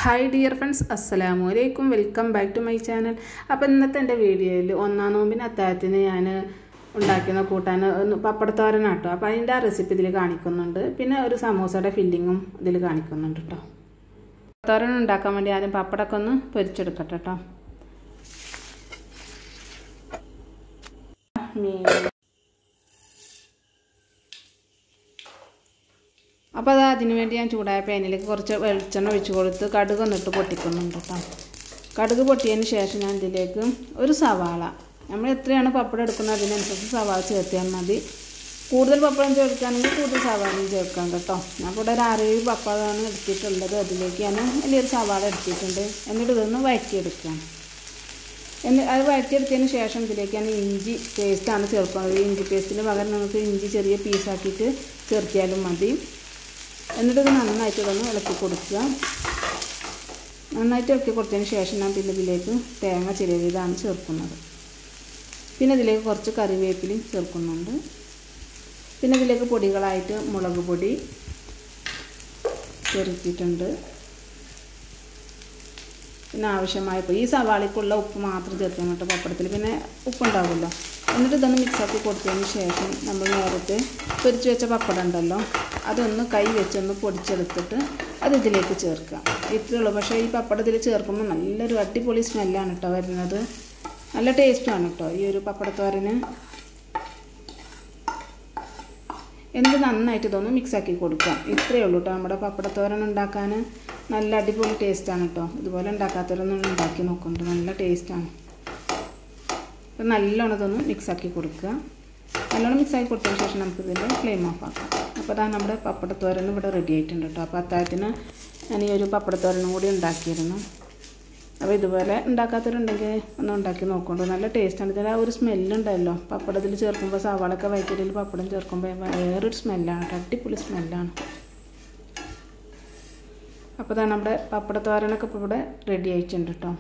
hi dear friends അസ്സലാമു അലൈക്കും welcome back to my channel അപ്പോൾ ഇന്നത്തെ എൻ്റെ വീഡിയോയിൽ ഒന്നാം നോമ്പിന് അത്താഴത്തിന് ഞാൻ ഉണ്ടാക്കുന്ന കൂട്ടാൻ ഒന്ന് പപ്പടത്തോരനാട്ടോ അപ്പോൾ അതിൻ്റെ ആ റെസിപ്പി ഇതിൽ കാണിക്കുന്നുണ്ട് പിന്നെ ഒരു സമൂസയുടെ ഫില്ലിങ്ങും ഇതിൽ കാണിക്കുന്നുണ്ട് കേട്ടോ തോരൻ ഉണ്ടാക്കാൻ വേണ്ടി ആദ്യം പപ്പടമൊക്കെ ഒന്ന് പൊരിച്ചെടുക്കട്ടെ കേട്ടോ മീൻ അപ്പോൾ അത് അതിന് വേണ്ടി ഞാൻ ചൂടായ പാനിലേക്ക് കുറച്ച് വെളിച്ചെണ്ണ ഒഴിച്ച് കൊടുത്ത് കടുക് ഒന്നിട്ട് പൊട്ടിക്കുന്നുണ്ട് കേട്ടോ കടുക് പൊട്ടിയതിന് ശേഷം ഞാൻ ഇതിലേക്ക് ഒരു സവാള നമ്മൾ എത്രയാണ് പപ്പടം എടുക്കുന്നത് അതിനനുസരിച്ച് സവാള ചേർത്തിയാൽ മതി കൂടുതൽ പപ്പടം ചേർക്കുകയാണെങ്കിൽ കൂടുതൽ സവാളയും ചേർക്കാം കേട്ടോ ഞാൻ ഇവിടെ ഒരു ആറേഴ് പപ്പടമാണ് എടുത്തിട്ടുള്ളത് അതിലേക്ക് ഞാൻ വലിയൊരു സവാള എടുത്തിട്ടുണ്ട് എന്നിട്ട് ഇതൊന്ന് വഴറ്റിയെടുക്കാം എന്ന് അത് വഴറ്റിയെടുത്തതിന് ശേഷം ഇതിലേക്ക് ഞാൻ ഇഞ്ചി പേസ്റ്റാണ് ചേർക്കുന്നത് ഇഞ്ചി പേസ്റ്റിന് പകരം നമുക്ക് ഇഞ്ചി ചെറിയ പീസാക്കിയിട്ട് ചേർത്തിയാലും മതി എന്നിട്ട് ഇത് നന്നായിട്ട് ഇതൊന്ന് ഇളക്കി കൊടുക്കുക നന്നായിട്ട് ഇളക്കി കൊടുത്തതിന് ശേഷം ഞാൻ പിന്നെ ഇതിലേക്ക് തേങ്ങ ചിരവിയതാണ് ചേർക്കുന്നത് പിന്നെ ഇതിലേക്ക് കുറച്ച് കറിവേപ്പിലയും ചേർക്കുന്നുണ്ട് പിന്നെ ഇതിലേക്ക് പൊടികളായിട്ട് മുളക് പൊടി ചേർത്തിട്ടുണ്ട് പിന്നെ ആവശ്യമായപ്പോൾ ഈ സവാളയ്ക്കുള്ള ഉപ്പ് മാത്രം ചേർക്കണം കേട്ടോ പപ്പടത്തിൽ പിന്നെ ഉപ്പുണ്ടാവുമല്ലോ എന്നിട്ട് ഇതൊന്ന് മിക്സാക്കി കൊടുത്തതിന് ശേഷം നമ്മൾ നേരത്തെ പൊരിച്ച് വെച്ച പപ്പടം ഉണ്ടല്ലോ അതൊന്ന് കൈ വെച്ചൊന്ന് പൊടിച്ചെടുത്തിട്ട് അത് ഇതിലേക്ക് ചേർക്കാം ഇത്രയേ ഉള്ളൂ പക്ഷേ ഈ പപ്പടം ഇതിൽ ചേർക്കുമ്പോൾ നല്ലൊരു അടിപൊളി സ്മെല്ലാണ് കേട്ടോ വരുന്നത് നല്ല ടേസ്റ്റുമാണ് കേട്ടോ ഈ ഒരു പപ്പടത്തോരന് എന്നിട്ട് നന്നായിട്ട് ഇതൊന്ന് മിക്സാക്കി കൊടുക്കാം ഇത്രയേ ഉള്ളൂ കേട്ടോ നമ്മുടെ പപ്പടത്തോരൻ ഉണ്ടാക്കാൻ നല്ല അടിപൊളി ടേസ്റ്റാണ് കേട്ടോ ഇതുപോലെ ഉണ്ടാക്കാത്തവരൊന്നും ഉണ്ടാക്കി നോക്കുന്നുണ്ട് നല്ല ടേസ്റ്റാണ് അപ്പം നല്ലോണം ഇതൊന്ന് മിക്സാക്കി കൊടുക്കുക നല്ലോണം മിക്സാക്കി കൊടുത്തതിന് ശേഷം നമുക്കിതിൽ ഫ്ലെയിം ഓഫ് ആക്കാം അപ്പോൾ അതാ നമ്മുടെ പപ്പടത്തോരൻ ഇവിടെ റെഡി ആയിട്ടുണ്ട് കേട്ടോ അപ്പോൾ അത്താഴത്തിന് ഞാൻ ഈ ഒരു പപ്പടത്തോരനും കൂടി ഉണ്ടാക്കിയിരുന്നു അപ്പോൾ ഇതുപോലെ ഉണ്ടാക്കാത്തവരുണ്ടെങ്കിൽ ഒന്ന് ഉണ്ടാക്കി നോക്കുന്നുണ്ട് നല്ല ടേസ്റ്റാണ് ഇതിൽ ആ ഒരു സ്മെല്ലുണ്ടല്ലോ പപ്പടത്തിൽ ചേർക്കുമ്പോൾ സവാളൊക്കെ വയറ്റിയിൽ പപ്പടം ചേർക്കുമ്പോൾ വേറൊരു സ്മെല്ലാണ് കേട്ടോ അടിപൊളി സ്മെല്ലാണ് അപ്പോൾ ഇതാണ് നമ്മുടെ പപ്പടത്തോരനൊക്കെ ഇപ്പോൾ ഇവിടെ റെഡി ആയിട്ടുണ്ട് കേട്ടോ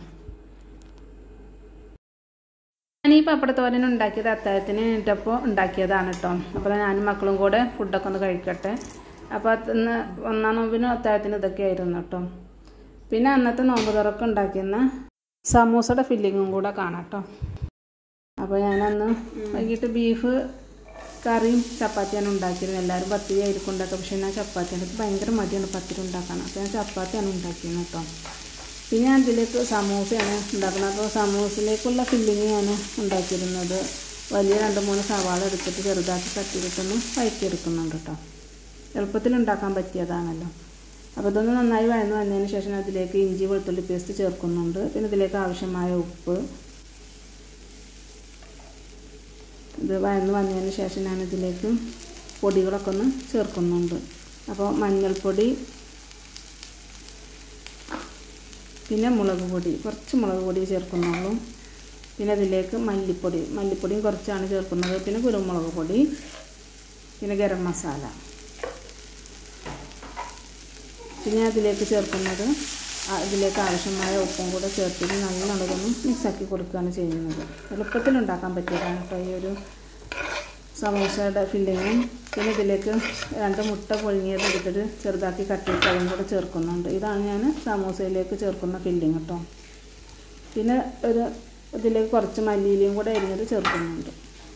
ഞാൻ ഈ പപ്പടത്തോരൻ ഉണ്ടാക്കിയത് അത്താഴത്തിന് ഇട്ടപ്പോൾ ഉണ്ടാക്കിയതാണ് കേട്ടോ അപ്പോൾ ഞാനും മക്കളും കൂടെ ഫുഡൊക്കെ ഒന്ന് കഴിക്കട്ടെ അപ്പോൾ ഇന്ന് ഒന്നാം നോമ്പിനും അത്താഴത്തിന് ഇതൊക്കെ ആയിരുന്നു കേട്ടോ പിന്നെ അന്നത്തെ നോമ്പ് തുറക്കം ഉണ്ടാക്കിയെന്ന സമൂസയുടെ ഫില്ലിങ്ങും കൂടെ കാണാം കേട്ടോ അപ്പോൾ ഞാനന്ന് വൈകിട്ട് ബീഫ് കറിയും ചപ്പാത്തിയാണ് ഉണ്ടാക്കിയിരുന്നത് എല്ലാവരും പത്തിരി ആയിരിക്കും ഉണ്ടാക്കുക പക്ഷേ ഞാൻ ചപ്പാത്തിയാണ് എനിക്ക് ഭയങ്കര മടിയാണ് പത്തിരി ഉണ്ടാക്കാൻ അപ്പോൾ ഞാൻ ചപ്പാത്തിയാണ് ഉണ്ടാക്കിയത് കേട്ടോ പിന്നെ ഞാൻ ഇതിലേക്ക് സമൂസയാണ് ഉണ്ടാക്കുന്നത് അപ്പോൾ സമൂസയിലേക്കുള്ള ഫില്ലിങ് ഞാൻ ഉണ്ടാക്കിയിരുന്നത് വലിയ രണ്ട് മൂന്ന് സവാള എടുത്തിട്ട് ചെറുതാക്കി തട്ടിയിട്ടൊന്ന് വഴറ്റിയെടുക്കുന്നുണ്ട് കേട്ടോ എളുപ്പത്തിൽ ഉണ്ടാക്കാൻ പറ്റിയതാണല്ലോ അപ്പോൾ ഇതൊന്ന് നന്നായി വഴന്ന് വന്നതിന് ശേഷം അതിലേക്ക് ഇഞ്ചി വെളുത്തുള്ളി പേസ്റ്റ് ചേർക്കുന്നുണ്ട് പിന്നെ ഇതിലേക്ക് ആവശ്യമായ ഉപ്പ് ഇത് വഴന്ന് വന്നതിന് ശേഷം ഞാൻ ഇതിലേക്ക് പൊടികളൊക്കെ ഒന്ന് ചേർക്കുന്നുണ്ട് അപ്പോൾ മഞ്ഞൾപ്പൊടി പിന്നെ മുളക് പൊടി കുറച്ച് മുളക് പൊടി ചേർക്കുന്നുള്ളൂ പിന്നെ അതിലേക്ക് മല്ലിപ്പൊടി മല്ലിപ്പൊടിയും കുറച്ചാണ് ചേർക്കുന്നത് പിന്നെ കുരുമുളക് പൊടി പിന്നെ ഗരം മസാല പിന്നെ അതിലേക്ക് ചേർക്കുന്നത് ഇതിലേക്ക് ആവശ്യമായ ഉപ്പും കൂടെ ചേർത്തിട്ട് നല്ലോണം ഒന്ന് മിക്സാക്കി കൊടുക്കുകയാണ് ചെയ്യുന്നത് എളുപ്പത്തിൽ ഉണ്ടാക്കാൻ പറ്റിയതാണ് കേട്ടോ ഈ ഒരു സമോസയുടെ ഫില്ലിങ്ങും പിന്നെ ഇതിലേക്ക് രണ്ട് മുട്ട പൊഴുങ്ങിയത് എടുത്തിട്ട് ചെറുതാക്കി കട്ടിയിട്ട് അതും കൂടെ ചേർക്കുന്നുണ്ട് ഇതാണ് ഞാൻ സമോസയിലേക്ക് ചേർക്കുന്ന ഫില്ലിങ് കേട്ടോ പിന്നെ ഒരു ഇതിലേക്ക് കുറച്ച് മല്ലിയിലയും കൂടെ അരിഞ്ഞത് ചേർക്കുന്നുണ്ട്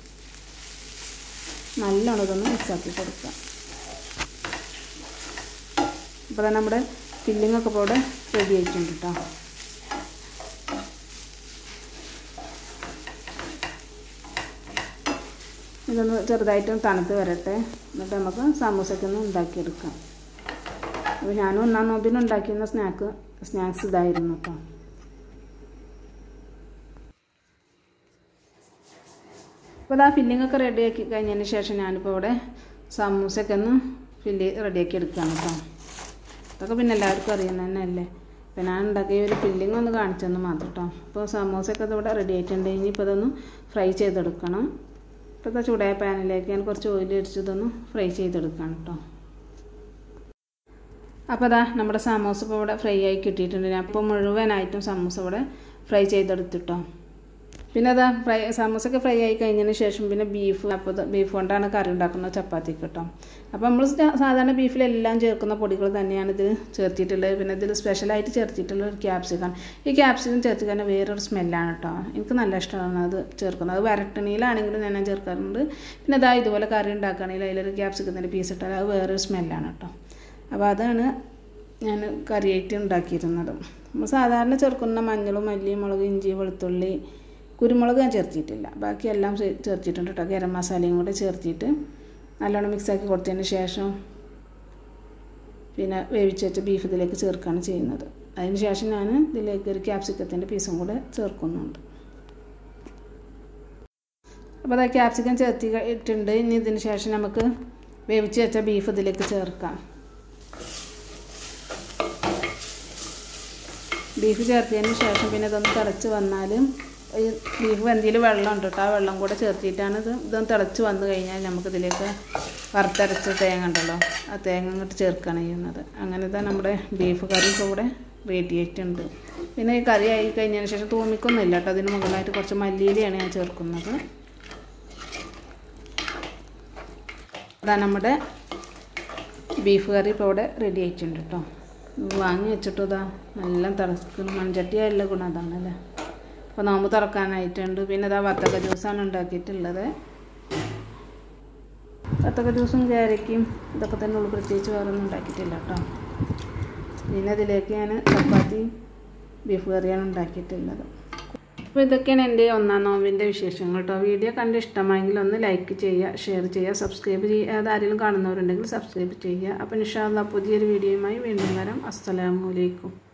നല്ലോണം ഇതൊന്ന് മിക്സാക്കി കൊടുക്കുക ഇപ്പോൾ നമ്മുടെ ഫില്ലിങ്ങൊക്കെ ഇപ്പോൾ ഇവിടെ റെഡി ആയിട്ടുണ്ട് കേട്ടോ ഇതൊന്ന് ചെറുതായിട്ടും തണുത്ത് വരട്ടെ എന്നിട്ട് നമുക്ക് സമൂസയ്ക്കൊന്ന് ഉണ്ടാക്കിയെടുക്കാം അപ്പോൾ ഞാനും ഒന്നാം നോമ്പിന് ഉണ്ടാക്കിയിരുന്ന സ്നാക്ക് സ്നാക്സ് ഇതായിരുന്നു കേട്ടോ അപ്പോൾ ആ ഫില്ലിങ്ങൊക്കെ റെഡിയാക്കി കഴിഞ്ഞതിന് ശേഷം ഞാനിപ്പോൾ ഇവിടെ സമൂസയൊക്കെ ഒന്ന് ഫില്ല് റെഡിയാക്കി എടുക്കുകയാണ് കേട്ടോ അതൊക്കെ പിന്നെ എല്ലാവർക്കും അറിയുന്ന തന്നെ അല്ലേ അപ്പോൾ ഞാൻ ഉണ്ടാക്കിയ ഒരു ഫില്ലിംഗ് ഒന്ന് കാണിച്ചെന്ന് മാത്രം കേട്ടോ അപ്പോൾ സമോസയൊക്കെ ഇവിടെ റെഡി ആയിട്ടുണ്ട് ഇനിയിപ്പോൾ ഇതൊന്ന് ഫ്രൈ ചെയ്തെടുക്കണം ഇപ്പോൾ ചൂടായ പാനിലേക്ക് ഞാൻ കുറച്ച് ഓയിൽ ഒഴിച്ചതൊന്ന് ഫ്രൈ ചെയ്തെടുക്കണം കേട്ടോ അപ്പോൾ അതാ നമ്മുടെ സമോസ ഇപ്പോൾ ഇവിടെ ഫ്രൈ ആയി കിട്ടിയിട്ടുണ്ട് ഞാൻ അപ്പോൾ മുഴുവനായിട്ടും സമോസ ഇവിടെ ഫ്രൈ ചെയ്തെടുത്തിട്ടോ പിന്നെ അതാ ഫ്രൈ സമോസൊക്കെ ഫ്രൈ ആയി കഴിഞ്ഞതിന് ശേഷം പിന്നെ ബീഫ് അപ്പോൾ ബീഫ് കൊണ്ടാണ് കറി ഉണ്ടാക്കുന്നത് ചപ്പാത്തിക്ക് കേട്ടോ അപ്പോൾ നമ്മൾ സാധാരണ ബീഫിലെല്ലാം ചേർക്കുന്ന പൊടികൾ തന്നെയാണ് ഇതിൽ ചേർത്തിട്ടുള്ളത് പിന്നെ ഇതിൽ സ്പെഷ്യലായിട്ട് ചേർത്തിട്ടുള്ള ഒരു ക്യാപ്സിക്കം ഈ ക്യാപ്സിക്കം ചേർത്ത് കഴിഞ്ഞാൽ വേറൊരു സ്മെല്ലാണ് കേട്ടോ എനിക്ക് നല്ല ഇഷ്ടമാണ് അത് ചേർക്കുന്നത് അത് വരട്ടണിയിലാണെങ്കിലും ഞാൻ ചേർക്കാറുണ്ട് പിന്നെ അതാ ഇതുപോലെ കറി ഉണ്ടാക്കുകയാണെങ്കിൽ അതിലൊരു ക്യാപ്സിക്കത്തിൻ്റെ പീസ് ഇട്ടാൽ അത് വേറൊരു സ്മെല്ലാണ് കേട്ടോ അപ്പോൾ അതാണ് ഞാൻ കറിയായിട്ട് ഉണ്ടാക്കിയിരുന്നത് നമ്മൾ സാധാരണ ചേർക്കുന്ന മഞ്ഞളും മല്ലി മുളക് ഇഞ്ചി വെളുത്തുള്ളി കുരുമുളക് ഞാൻ ചേർത്തിട്ടില്ല ബാക്കി എല്ലാം ചേർത്തിട്ടുണ്ട് കേട്ടോ ഗരം മസാലയും കൂടെ ചേർത്തിട്ട് നല്ലോണം മിക്സാക്കി കൊടുത്തതിന് ശേഷം പിന്നെ വേവിച്ച് വെച്ച ബീഫ് ഇതിലേക്ക് ചേർക്കുകയാണ് ചെയ്യുന്നത് അതിന് ശേഷം ഞാൻ ഇതിലേക്ക് ഒരു ക്യാപ്സിക്കത്തിൻ്റെ പീസും കൂടെ ചേർക്കുന്നുണ്ട് അപ്പോൾ അതാ ക്യാപ്സിക്കം ചേർത്തി ഇട്ടുണ്ട് ഇനി ഇതിന് ശേഷം നമുക്ക് വേവിച്ച് വെച്ച ബീഫ് ഇതിലേക്ക് ചേർക്കാം ബീഫ് ചേർത്തതിന് ശേഷം പിന്നെ ഇതൊന്ന് തിളച്ച് വന്നാൽ ഈ ബീഫ് വെന്തിയിൽ വെള്ളം ഉണ്ട് കേട്ടോ ആ വെള്ളം കൂടെ ചേർത്തിട്ടാണ് ഇത് ഇതൊന്ന് തിളച്ച് വന്നു കഴിഞ്ഞാൽ നമുക്കിതിലേക്ക് വറുത്തരച്ച തേങ്ങ ഉണ്ടല്ലോ ആ തേങ്ങ ഇങ്ങോട്ട് ചേർക്കുകയാണ് ചെയ്യുന്നത് അങ്ങനത്തെ നമ്മുടെ ബീഫ് കറി ഇപ്പോൾ ഇവിടെ റെഡി ആയിട്ടുണ്ട് പിന്നെ ഈ കറി ആയി കഴിഞ്ഞതിന് ശേഷം തൂമിക്കൊന്നുമില്ല കേട്ടോ അതിന് മുകളിലായിട്ട് കുറച്ച് മല്ലിയിലയാണ് ഞാൻ ചേർക്കുന്നത് അതാ നമ്മുടെ ബീഫ് കറി ഇപ്പോൾ ഇവിടെ റെഡി ആയിട്ടുണ്ട് കേട്ടോ വാങ്ങി വെച്ചിട്ട് ഇതാ നല്ല തിളക്കുന്ന മൺചട്ടിയായുള്ള ഗുണം അതാണല്ലേ അപ്പോൾ നോമ്പ് തുറക്കാനായിട്ടുണ്ട് പിന്നെ ഇതാ വത്തക്ക ജ്യൂസാണ് ഉണ്ടാക്കിയിട്ടുള്ളത് വത്തക്ക ജ്യൂസും ക്യാരക്കും ഇതൊക്കെ തന്നെ ഉള്ളു പ്രത്യേകിച്ച് വേറെ ഒന്നും ഉണ്ടാക്കിയിട്ടില്ല കേട്ടോ പിന്നെ ഇതിലേക്ക് ഞാൻ ചപ്പാത്തി ബീഫ് കറിയാണ് ഉണ്ടാക്കിയിട്ടുള്ളത് അപ്പോൾ ഇതൊക്കെയാണ് എൻ്റെ ഒന്നാം നോമ്പിൻ്റെ വിശേഷങ്ങൾ കേട്ടോ വീഡിയോ കണ്ട് ഇഷ്ടമായെങ്കിൽ ഒന്ന് ലൈക്ക് ചെയ്യുക ഷെയർ ചെയ്യുക സബ്സ്ക്രൈബ് ചെയ്യുക അത് ആരെങ്കിലും കാണുന്നവരുണ്ടെങ്കിൽ സബ്സ്ക്രൈബ് ചെയ്യുക അപ്പോൾ ഇൻഷാല്ല പുതിയൊരു വീഡിയോയുമായി വീണ്ടും വരാം അസ്സലാമു അലൈക്കും